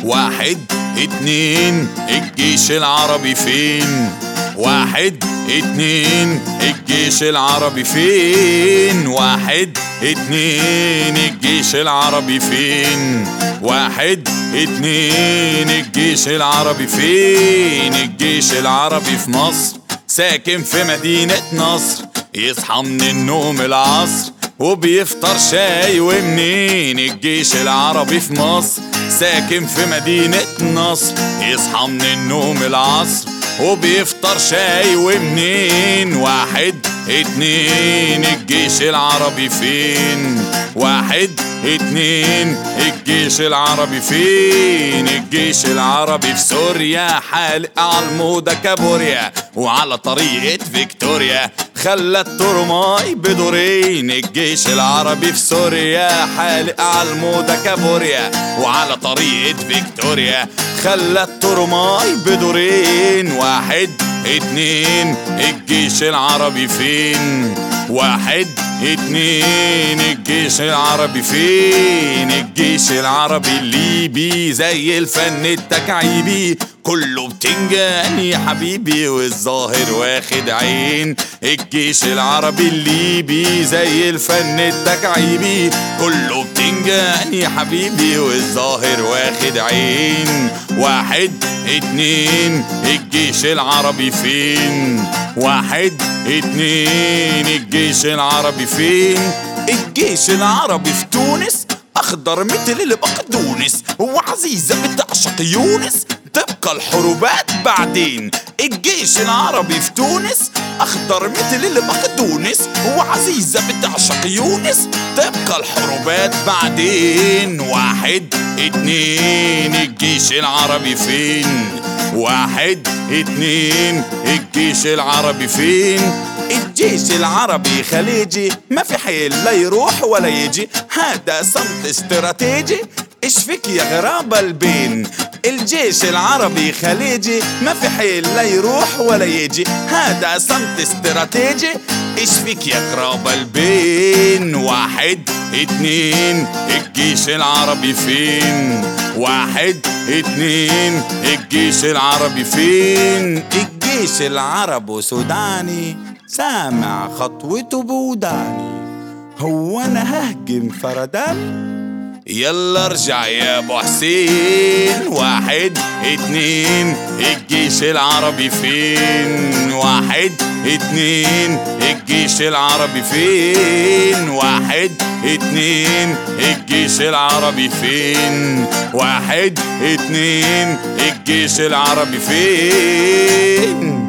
واحد اتنين الجيش العربي فين واحد اتنين الجيش العربي فين واحد اتنين الجيش العربي فين واحد اتنين الجيش العربي فين الجيش العربي في مصر ساكن في مدينة نصر يصحى من النوم العصر وبيفطر شاي ومنين الجيش العربي في مصر ساكن في مدينة نصر يصحى من النوم العصر وبيفطر شاي ومنين واحد اتنين الجيش العربي فين واحد اتنين الجيش العربي فين الجيش العربي في سوريا حالق على الموضة كابوريا وعلى طريقة فيكتوريا خلى الترماي بدورين الجيش العربي في سوريا حالق على الموضة كابوريا وعلى طريقة فيكتوريا خلى الترماي بدورين واحد اتنين الجيش العربي فين واحد اتنين الجيش العربي فين الجيش العربي الليبي زي الفن التكعيبي كله بتنجان يا حبيبي والظاهر واخد عين الجيش العربي الليبي زي الفن التكعيبي كله بتنجان يا حبيبي والظاهر واخد عين واحد اتنين الجيش العربي فين واحد اتنين الجيش العربي فين الجيش العربي في تونس اخضر مثل البقدونس وعزيزة بتعشق يونس تبقى الحروبات بعدين الجيش العربي في تونس اخضر مثل البقدونس وعزيزة بتعشق يونس تبقى الحروبات بعدين واحد اتنين الجيش العربي فين واحد اتنين الجيش العربي فين الجيش العربي خليجي ما في حيل لا يروح ولا يجي هذا صمت استراتيجي ايش فيك يا غرابة البين الجيش العربي خليجي ما في حيل لا يروح ولا يجي هذا صمت استراتيجي ايش فيك يا غرابة البين واحد اتنين الجيش العربي فين واحد اتنين الجيش العربي فين الجيش العربي سوداني سامع خطوته بوداني هو انا ههجم فردان يلا ارجع يا ابو حسين واحد اتنين الجيش العربي فين واحد اتنين الجيش العربي فين واحد اتنين الجيش العربي فين واحد اتنين الجيش العربي فين